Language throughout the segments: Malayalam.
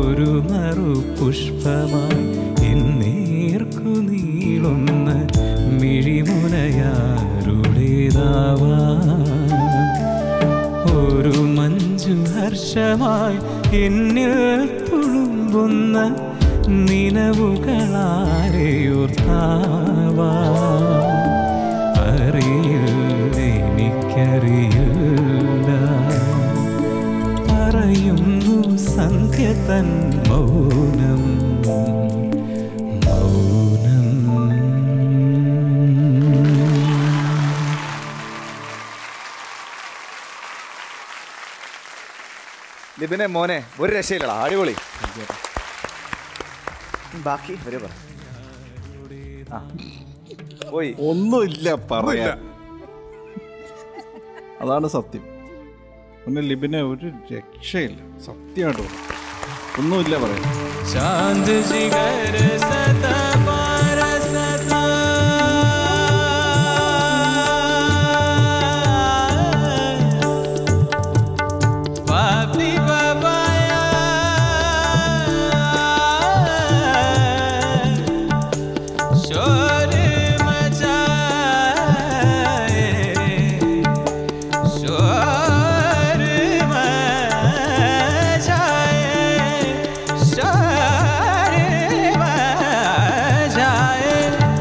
ഒരു മറു പുഷ്പമായി എന്നേർക്കു നീളുന്ന മിഴിമുനയാരുടേതാവാ ഒരു മഞ്ജു ഹർഷമായി എന്നിൽ തുളുമ്പുന്ന നിലവുകളാരെയോർത്താവാ അറിയില്ല എനിക്കറിയില്ല പറയുന്നു സന്ധ്യ തൻ മൗനം മൗനം ലിബിനെ മോനെ ഒരു രക്ഷയില്ലടാ അടിപൊളി ബാക്കി വരെ പറ ആ പോയി ഒന്നുമില്ല പറയാൻ അതാണ് സത്യം പിന്നെ ലിബിനെ ഒരു രക്ഷയില്ല സത്യമായിട്ട് പറയാം. ഒന്നുമില്ല പറയാൻ चांद जिगर सता बरसता पापी बाबाया शोर मचाए शोर मचाए शोर मचाए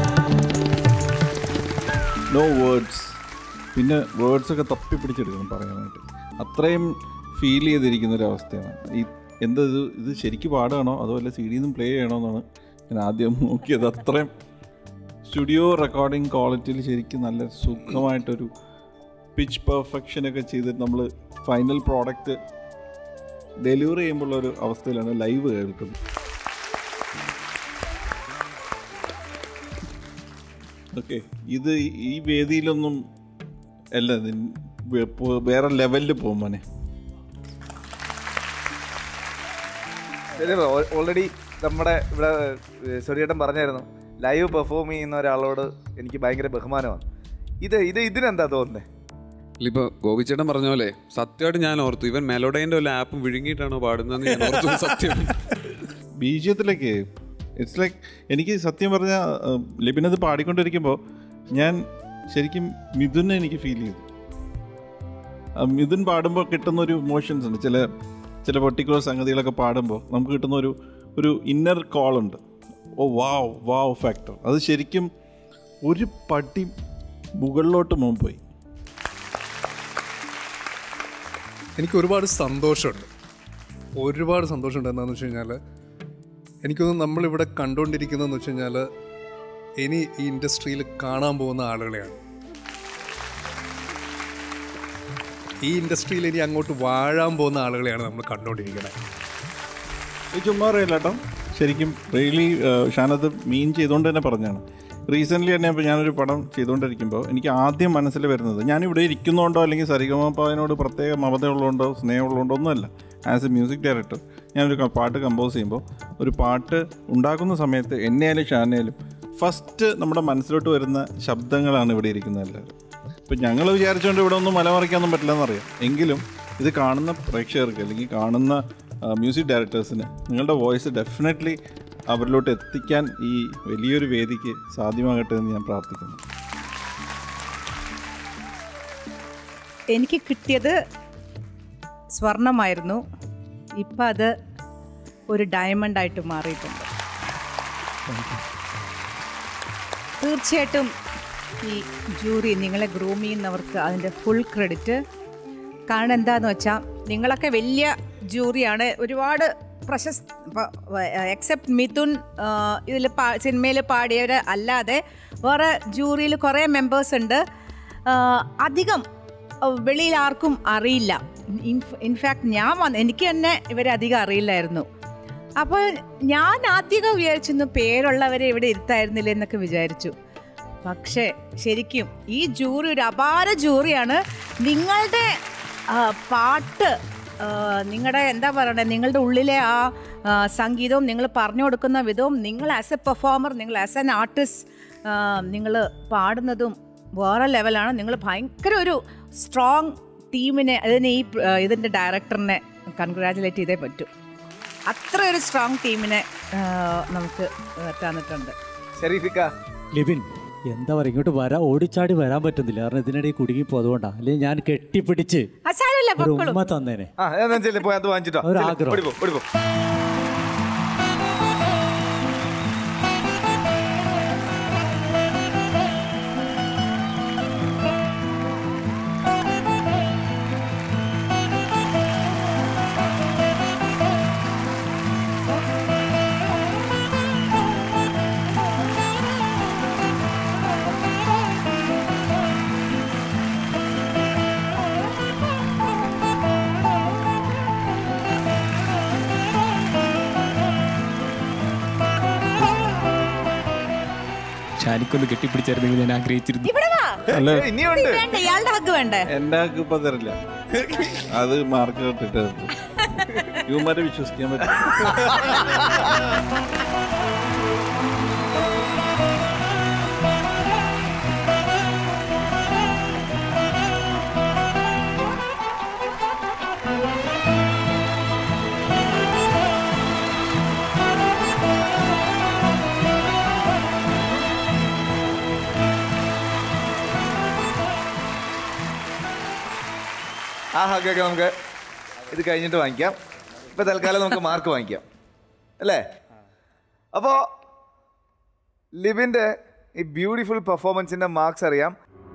നോ വേർഡ്സ് പിന്നെ വേർഡ്സ് ഒക്കെ തപ്പി പിടിച്ചെടുക്കണം പറയാനായിട്ട് അത്രയും ഫീൽ ചെയ്തിരിക്കുന്ന ഒരു അവസ്ഥയാണ് ഈ എന്താ ഇത് ഇത് ശരിക്കും പാടുകയാണോ അതോ അല്ല സി ഡിന്നും പ്ലേ ചെയ്യണോ എന്നാണ് ഞാൻ ആദ്യം നോക്കിയത് അത്രയും സ്റ്റുഡിയോ റെക്കോർഡിംഗ് ക്വാളിറ്റിയിൽ ശരിക്കും നല്ല സുഖമായിട്ടൊരു പിച്ച് പെർഫെക്ഷനൊക്കെ ചെയ്തിട്ട് നമ്മൾ ഫൈനൽ പ്രോഡക്റ്റ് ഡെലിവറി ചെയ്യുമ്പോൾ ഒരു അവസ്ഥയിലാണ് ലൈവ് കേൾക്കുന്നത് ഓക്കെ ഇത് ഈ വേദിയിലൊന്നും അല്ല നിൻ- വേ- പോ- വേറെ ലെവലിൽ പോകും മോനെ ഓൾറെഡി നമ്മുടെ ഇവിടെ ചെറിയേട്ടൻ പറഞ്ഞായിരുന്നു ലൈവ് പെർഫോം ചെയ്യുന്ന ഒരാളോട് എനിക്ക് ഭയങ്കര ബഹുമാനമാണ് ഇത് ഇത് ഇതിനെന്താ തോന്നുന്നത് ഇപ്പൊ ഗോപിച്ചേട്ടൻ പറഞ്ഞ പോലെ സത്യമായിട്ട് ഞാൻ ഓർത്തു ഇവൻ മെലോഡൈൻ്റെ വല്ല ആപ്പ് വിഴുങ്ങിയിട്ടാണോ പാടുന്നതെന്ന് ഞാൻ ഓർത്തു സത്യം ബീജത്തിലേക്ക് ഇറ്റ്സ് ലൈക്ക് എനിക്ക് സത്യം പറഞ്ഞാൽ ലിബിനത് പാടിക്കൊണ്ടിരിക്കുമ്പോൾ ഞാൻ ശരിക്കും മിഥുനെ എനിക്ക് ഫീൽ ചെയ്തു ആ, മിഥുൻ പാടുമ്പോൾ കിട്ടുന്ന ഒരു ഇമോഷൻസ് ഉണ്ട് ചില ചില പെർട്ടിക്കുലർ സംഗതികളൊക്കെ പാടുമ്പോൾ നമുക്ക് കിട്ടുന്ന ഒരു ഒരു ഇന്നർ കോൾ ഉണ്ട് ഓ വാവ് വാവ് ഫാക്ടർ അത് ശരിക്കും ഒരു പടി മുകളിലോട്ട് മുമ്പ് പോയി എനിക്ക് ഒരുപാട് സന്തോഷമുണ്ട് ഒരുപാട് സന്തോഷമുണ്ട് എന്താണെന്ന് വെച്ച് കഴിഞ്ഞാൽ എനിക്കൊന്ന് നമ്മളിവിടെ കണ്ടുകൊണ്ടിരിക്കുന്നതെന്ന് വെച്ച് കഴിഞ്ഞാൽ ഇനി ഈ ഇൻഡസ്ട്രിയിൽ കാണാൻ പോകുന്ന ആളുകളെയാണ് ഈ ഇൻഡസ്ട്രിയിൽ ഇനി അങ്ങോട്ട് വാഴാൻ പോകുന്ന ആളുകളെയാണ് നമ്മൾ കണ്ടുകൊണ്ടിരിക്കുന്നത് ഇത് ചുമ്മാ അറിയില്ല കേട്ടോ ശരിക്കും റിയലി ഷാനത് മീൻ ചെയ്തുകൊണ്ട് തന്നെ പറഞ്ഞാണ് റീസെൻ്റ്ലി തന്നെ ഇപ്പോൾ ഞാനൊരു പടം ചെയ്തുകൊണ്ടിരിക്കുമ്പോൾ എനിക്ക് ആദ്യം മനസ്സിൽ വരുന്നത് ഞാനിവിടെ ഇരിക്കുന്നതുകൊണ്ടോ അല്ലെങ്കിൽ സരിഗമപ്പായനോട് പ്രത്യേക മമത ഉള്ളതുകൊണ്ടോ സ്നേഹമുള്ളതുകൊണ്ടോ ഒന്നുമല്ല ആസ് എ മ്യൂസിക് ഡയറക്ടർ ഞാനൊരു ക- പാട്ട് കമ്പോസ് ചെയ്യുമ്പോൾ ഒരു പാട്ട് ഉണ്ടാക്കുന്ന സമയത്ത് എന്നെയായാലും ഷാനയാലും ഫസ്റ്റ് നമ്മുടെ മനസ്സിലോട്ട് വരുന്ന ശബ്ദങ്ങളാണ് ഇവിടെ ഇരിക്കുന്ന എല്ലാവരും ഇപ്പം ഞങ്ങൾ വിചാരിച്ചുകൊണ്ട് ഇവിടെ ഒന്നും മലമറിക്കാനൊന്നും പറ്റില്ലെന്നറിയാം എങ്കിലും ഇത് കാണുന്ന പ്രേക്ഷകർക്ക് അല്ലെങ്കിൽ കാണുന്ന മ്യൂസിക് ഡയറക്ടേഴ്സിന് നിങ്ങളുടെ വോയിസ് ഡെഫിനറ്റ്ലി അവരിലോട്ട് എത്തിക്കാൻ ഈ വലിയൊരു വേദിക്ക് സാധ്യമാകട്ടെ എന്ന് ഞാൻ പ്രാർത്ഥിക്കുന്നു എനിക്ക് കിട്ടിയത് സ്വർണമായിരുന്നു ഇപ്പം അത് ഒരു ഡയമണ്ട് ആയിട്ട് മാറിയിട്ടുണ്ട് തീർച്ചയായിട്ടും ഈ ജൂറി നിങ്ങളെ ഗ്രൂം ചെയ്യുന്നവർക്ക് അതിൻ്റെ ഫുൾ ക്രെഡിറ്റ് കാരണം എന്താന്ന് വെച്ചാൽ നിങ്ങളൊക്കെ വലിയ ജൂറിയാണ് ഒരുപാട് പ്രശസ്ത എക്സെപ്റ്റ് മിഥുൻ ഇതിൽ പാ സിനിമയിൽ പാടിയവർ അല്ലാതെ വേറെ ജൂറിയിൽ കുറേ മെമ്പേഴ്സ് ഉണ്ട് ആ, അധികം അഹ് വെളിയിൽ ആർക്കും അറിയില്ല ഇൻഫാക്ട് ഞാൻ വന്ന് എനിക്ക് തന്നെ ഇവരെ അധികം അറിയില്ലായിരുന്നു അപ്പോൾ ഞാൻ ആദ്യമൊക്കെ വിചാരിച്ചിരുന്നു പേരുള്ളവരെ ഇവിടെ ഇരുത്തായിരുന്നില്ല എന്നൊക്കെ വിചാരിച്ചു പക്ഷേ ശരിക്കും ഈ ജൂറി ഒരു അപാര ജൂറിയാണ് നിങ്ങളുടെ ആ, പാട്ട് നിങ്ങളുടെ എന്താ പറയണ്ടേ നിങ്ങളുടെ ഉള്ളിലെ ആ ആ, സംഗീതവും നിങ്ങൾ പറഞ്ഞു കൊടുക്കുന്ന വിധവും നിങ്ങൾ ആസ് എ പെർഫോമർ നിങ്ങൾ ആസ് എൻ ആർട്ടിസ്റ്റ് നിങ്ങൾ പാടുന്നതും വേറെ ലെവലാണ് നിങ്ങൾ ഭയങ്കര ഒരു സ്ട്രോങ് ടീമിനെ അതിന് ഈ ആ, ഇതിൻ്റെ ഡയറക്ടറിനെ കൺഗ്രാജുലേറ്റ് ചെയ്തേ പറ്റൂ അത്ര ഒരു സ്ട്രോങ് ടീമിനെ ആ, നമുക്ക് ആ, തന്നിട്ടുണ്ട് ഷെരീഫിക്ക ലിബിൻ എന്താ പറയുക ഇങ്ങോട്ട് വരാൻ ഓടിച്ചാടി വരാൻ പറ്റുന്നില്ല കാരണം ഇതിനിടയിൽ കുടുങ്ങിപ്പോ അതുകൊണ്ടാ അല്ലെങ്കിൽ ഞാൻ കെട്ടിപ്പിടിച്ച് ആ സാരമില്ല ഒരു പൊക്കോളൂ ഉമ്മ തന്നേനെ ആ എന്നാ ചെല്ലി പോയി അത് വാങ്ങിച്ചിട്ടോ ഒരു ചെല്ല്, ആഗ്രഹം. ഓടിപ്പോ ഓടിപ്പോ ഷാനിക്കൊന്ന് കെട്ടിപ്പിടിച്ചായിരുന്നെങ്കിൽ ഞാൻ ആഗ്രഹിച്ചിരുന്നു ഇവിടെ വാ അല്ല ഏയ്, ഇനിയുണ്ട് വേണ്ട ഇയാളുടെ ഹക്ക് വേണ്ടേ എന്റെ ആൾക്ക് ഇപ്പൊ തരില്ല അത് മാർക്ക് ഇട്ടിട്ട് യുവമാരെ വിശ്വസിക്കാൻ പറ്റും ആ ഹക്കൊക്കെ നമുക്ക് ഇത് കഴിഞ്ഞിട്ട് വാങ്ങിക്കാം ഇപ്പൊ തൽക്കാലം നമുക്ക് മാർക്ക് വാങ്ങിക്കാം അല്ലേ അപ്പോ ലിബിന്റെ ഈ ബ്യൂട്ടിഫുൾ പെർഫോമൻസിന്റെ മാർക്സ് അറിയാം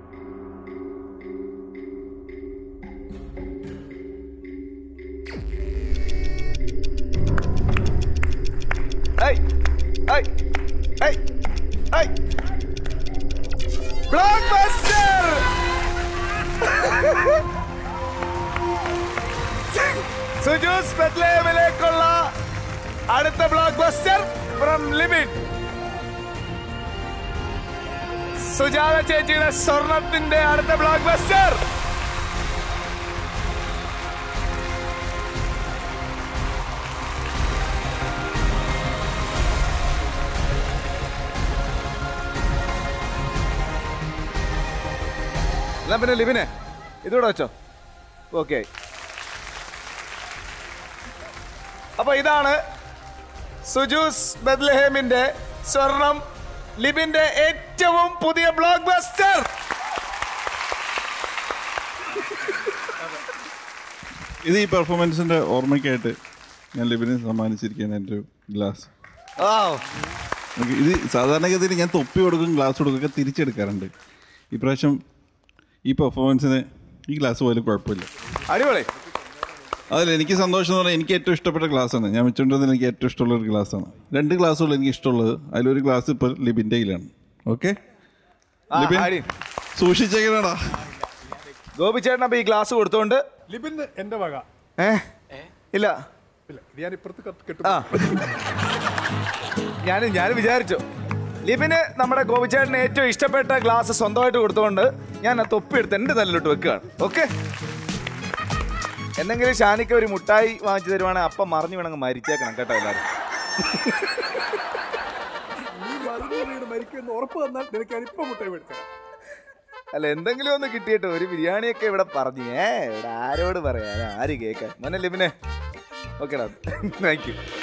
I I I I blockbuster സുജൂസ് ബെത്ലേമിലേക്കുള്ള അടുത്ത blockbuster from limit Sujatha ചേച്ചിയുടെ സ്വർണത്തിന്റെ അടുത്ത ബ്ലോക്ക് ബസ്റ്റർ എന്നാ പിന്നെ ലിബിനെ ഇതൂടെ വെച്ചോ ഓക്കെ അപ്പൊ ഇതാണ് സുജൂസ് ബദ്ലഹേമിന്റെ സ്വർണം ലിബിന്റെ ഏറ്റവും പുതിയ ബ്ലോക്ക് ബസ്റ്റർ ഇത് ഈ പെർഫോമൻസിന്റെ ഓർമ്മയ്ക്കായിട്ട് ഞാൻ ലിബിന് സമ്മാനിച്ചിരിക്കുകയാണ് എൻ്റെ ഒരു ഗ്ലാസ് നമുക്ക് ഇത് സാധാരണഗതിയിൽ ഞാൻ തൊപ്പി കൊടുക്കും ഗ്ലാസ് കൊടുക്കും ഒക്കെ തിരിച്ചെടുക്കാറുണ്ട് ഇപ്രാവശ്യം ഈ പെർഫോമൻസിന് ഈ ഗ്ലാസ് പോലും കുഴപ്പമില്ല അടിപൊളി അതിൽ എനിക്ക് സന്തോഷം എന്ന് പറഞ്ഞാൽ എനിക്ക് ഏറ്റവും ഇഷ്ടപ്പെട്ട ഗ്ലാസ്സാണ് ഞാൻ വെച്ചുകൊണ്ടിരുന്നത് എനിക്ക് ഏറ്റവും ഇഷ്ടമുള്ള ഒരു ഗ്ലാസ്സാണ് രണ്ട് ഗ്ലാസ്സുകൾ എനിക്ക് ഇഷ്ടമുള്ളത് അതിലൊരു ഗ്ലാസ് ഇപ്പോൾ ലിബിൻ്റെ കയ്യിലാണ് ഓക്കെ ആ, ലിബിൻ അടി. സൂക്ഷിച്ചേക്കണടാ ഗോപി ചേട്ടൻ അപ്പൊ ഈ ഗ്ലാസ് കൊടുത്തോണ്ട് ലിബിന് എന്റെ വക ഏ ഇല്ല ഇല്ല ഇത് ഞാൻ ഇപ്പുറത്ത് കത്ത് കെട്ടും ആ ഞാൻ ഞാൻ വിചാരിച്ചു ലിബിന് നമ്മുടെ ഗോപിച്ചേട്ടന് ഏറ്റവും ഇഷ്ടപ്പെട്ട ഗ്ലാസ് സ്വന്തമായിട്ട് കൊടുത്തുകൊണ്ട് ഞാൻ ആ തൊപ്പി എടുത്ത് എൻ്റെ തലയിലോട്ട് വെക്കുകയാണ് ഓക്കെ എന്തെങ്കിലും ഷാനിക്ക് ഒരു മുട്ടായി വാങ്ങിച്ചു തരുവാണെങ്കിൽ അപ്പം മറിഞ്ഞു വേണമെങ്കിൽ മരിച്ചേക്കണം കേട്ടോ എല്ലാവരും മരിക്കുമെന്ന് ഉറപ്പ് തന്നാൽ നിനക്ക് ഞാൻ ഇപ്പൊ മുട്ട മേടിച്ചത് അല്ല എന്തെങ്കിലും ഒന്ന് കിട്ടിയിട്ട് ഒരു ബിരിയാണിയൊക്കെ ഇവിടെ പറഞ്ഞു ഏ ഇവിടെ ആരോട് പറയാൻ ആര് കേൾക്കാൻ മോനെ ലിബിനെ ഓക്കേടാ താങ്ക് യു